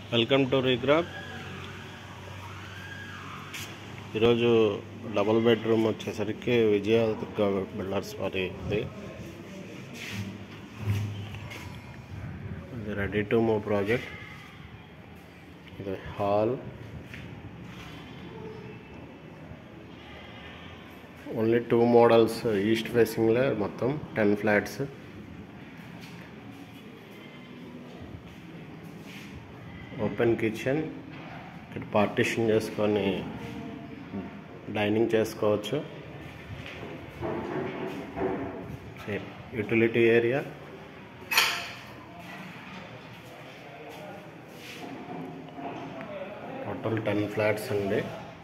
welcome to రీగ్రాప్ ఈరోజు double bedroom వచ్చేసరికి విజయ Durga builders వారి ఇది ఇది రెడీ టు మూవ్ ప్రాజెక్ట్ ఇది hall only two models east ఫేసింగ్లో మొత్తం టెన్ ఫ్లాట్స్ ఓపెన్ కిచెన్ ఇక్కడ పార్టిషన్ చేసుకొని డైనింగ్ చేసుకోవచ్చు utility area total ten flats అండి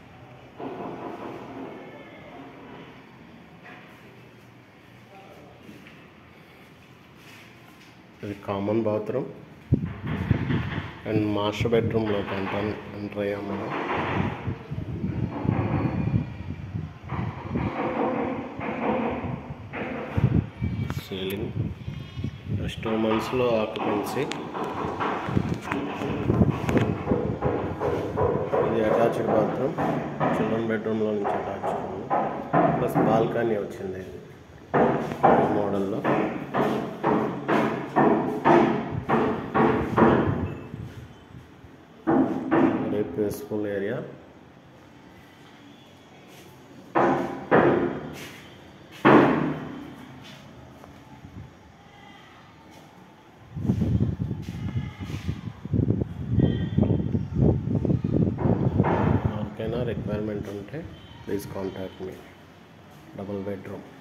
ఇది కామన్ బాత్రూమ్ అండ్ మాస్టర్ బెడ్రూమ్లోకి ఎంటర్ ఎంటర్ అయ్యాం మనం సీలింగ్ నెక్స్ట్ టూ మంత్స్లో ఆక్యుపెన్సీ ఇది అటాచ్డ్ బాత్రూమ్ చిల్డ్రన్ బెడ్రూమ్లో నుంచి అటాచ్ ప్లస్ బాల్కనీ వచ్చింది ఇది ఈ మోడల్లో వెరీ పీస్ఫుల్ ఏరియా ఎవరికైనా రిక్వైర్మెంట్ ఉంటే ప్లీజ్ కాంటాక్ట్ మీ డబుల్ బెడ్రూమ్